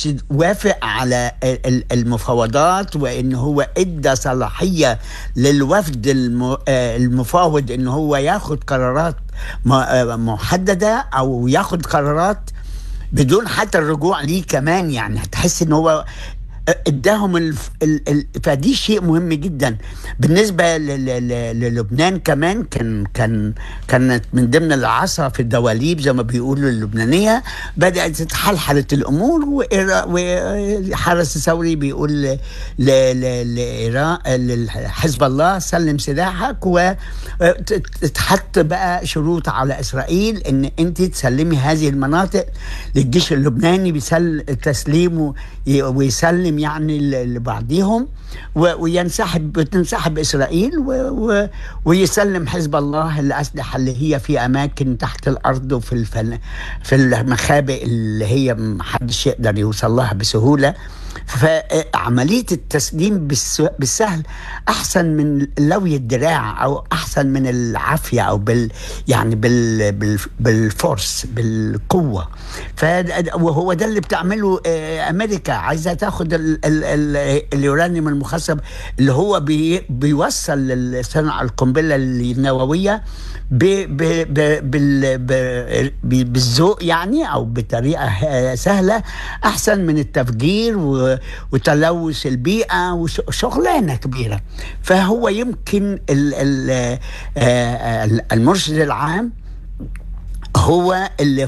بس وافق على ال- ال- المفاوضات وان هو ادى صلاحيه للوفد الم- آه، المفاوض ان هو ياخد قرارات م- آه، محدده او ياخد قرارات بدون حتى الرجوع ليه كمان يعني هتحس ان هو اداهم الف... ال... ال... فدي شيء مهم جدا بالنسبه ل... ل... ل... للبنان كمان كان كان كانت من ضمن العصا في الدواليب زي ما بيقولوا اللبنانيه بدات تتحلحلت الامور وإيرا- وحرس الثوري بيقول ل... ل... ل... لإيران لحزب الله سلم سلاحك وتتحط بقى شروط على اسرائيل ان انت تسلمي هذه المناطق للجيش اللبناني بيسل تسليمه ي- ويسلم يعني ل- لبعضهم و- وينسحب بتنسحب اسرائيل و و ويسلم حزب الله الاسلحه اللي هي في اماكن تحت الارض وفي الفن في المخابئ اللي هي محدش يقدر يوصل لها بسهوله فعمليه التسليم بالس- بالسهل احسن من لوي الدراع او احسن من العافيه او بال يعني بال بال بالفورس بالقوه ف وهو ده اللي بتعمله آه، امريكا عايزه تاخد ال ال ال اليورانيوم المخصب اللي هو بي بيوصل لصنع القنبله النوويه ب ب ب بال ب- ب- بالذوق يعني او بطريقه ه- سهله احسن من التفجير و- وتلوث البيئه وشغلانه كبيره فهو يمكن ال ال آه، المرشد العام هو اللي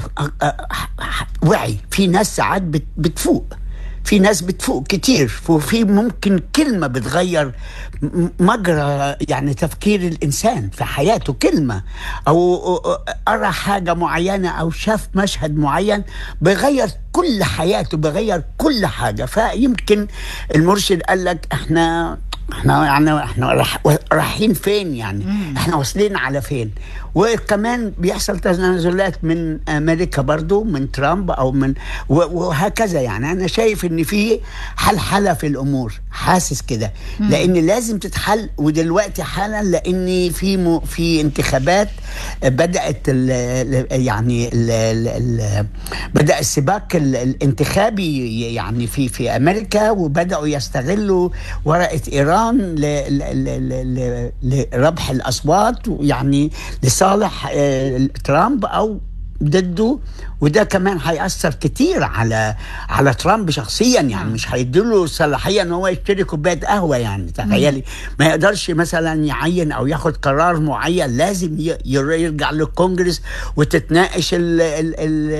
وعي في ناس ساعات بت- بتفوق في ناس بتفوق كتير وفي ممكن كلمة بتغير م- مجرى يعني تفكير الإنسان في حياته كلمة أو أو- أرى حاجة معينة أو شاف مشهد معين بيغير كل حياته بيغير كل حاجة فيمكن المرشد قال لك احنا احنا يعني احنا راح رايحين فين يعني احنا واصلين على فين وكمان بيحصل تنازلات من امريكا برضو من ترامب او من و- وهكذا يعني انا شايف ان في حلحله في الامور حاسس كده لان لازم تتحل ودلوقتي حالا لان في م... في انتخابات بدات ال... ال- يعني ال... ال... ال... بدا السباق ال- الانتخابي يعني في في امريكا وبداوا يستغلوا ورقه ايران ل... ل... ل... ل... لربح الاصوات يعني لصالح آه، ترامب او ضده وده كمان هيأثر كتير على على ترامب شخصيا يعني مش هيديله صلاحيه ان هو يشتري كوبايه قهوه يعني تخيلي ما يقدرش مثلا يعين او ياخد قرار معين لازم ي- ير- يرجع للكونجرس وتتناقش ال ال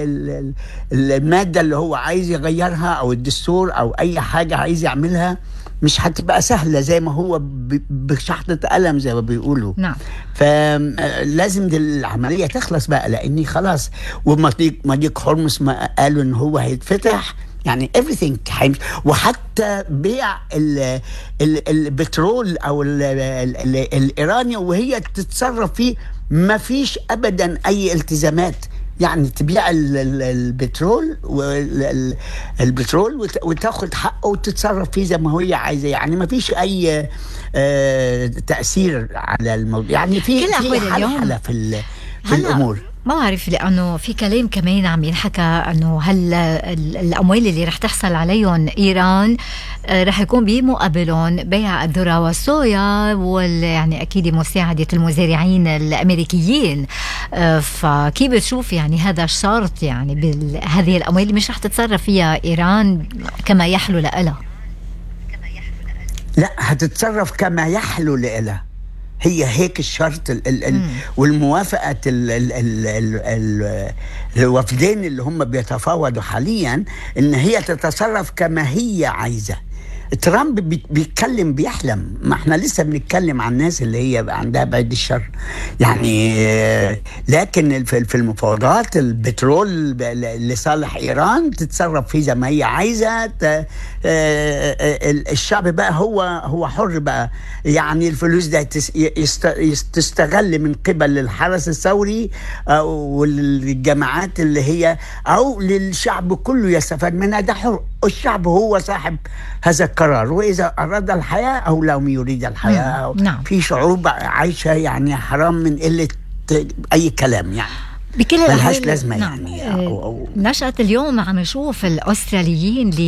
ال ال الماده اللي هو عايز يغيرها او الدستور او اي حاجه عايز يعملها مش هتبقى سهله زي ما هو ب- بشحطه قلم زي ما بيقولوا نعم فلازم دي العمليه تخلص بقى لاني خلاص ومضيق مضيق حرمس ما قالوا ان هو هيتفتح يعني everything هيمشي وحتى بيع ال ال البترول او ال ال ال الايراني وهي تتصرف فيه ما فيش ابدا اي التزامات يعني تبيع ال- ال- البترول وال- البترول وت- وتاخد حقه وتتصرف فيه زي ما هي عايزه يعني ما فيش اي آه، تاثير على الموضوع يعني في كل في أحوال اليوم حلحله في ال- في هلا الامور ما بعرف لانه في كلام كمان عم ينحكى انه هل ال- الاموال اللي رح تحصل عليهم ايران آه، رح يكون بمقابلهم بيع الذره والصويا وال يعني اكيد مساعده المزارعين الامريكيين آه، فكيف بتشوف يعني هذا الشرط يعني بهذه الاموال اللي مش رح تتصرف فيها ايران كما يحلو لها لا هتتصرف كما يحلو لها هي هيك الشرط ال ال ال والموافقة ال ال ال ال ال الوفدين اللي هم بيتفاوضوا حاليا ان هي تتصرف كما هي عايزة ترامب بي- بيتكلم بيحلم ما احنا لسه بنتكلم عن الناس اللي هي عندها بعيد الشر يعني آه، لكن في في المفاوضات البترول ب- لصالح ايران تتصرف فيه زي ما هي عايزه ت- آه، آه، ال- الشعب بقى هو هو حر بقى يعني الفلوس ده تس- يست- يست- تستغل من قبل الحرس الثوري أو والجماعات اللي هي او للشعب كله يستفاد منها ده حر الشعب هو صاحب هذا القرار واذا اراد الحياه او لم يريد الحياه أو نعم. في شعوب عايشه يعني حرام من قله اي كلام يعني بكل ملهاش الأحوال لازمة نعم. يعني آه، أو- أو- نشأة اليوم عم نشوف الأستراليين اللي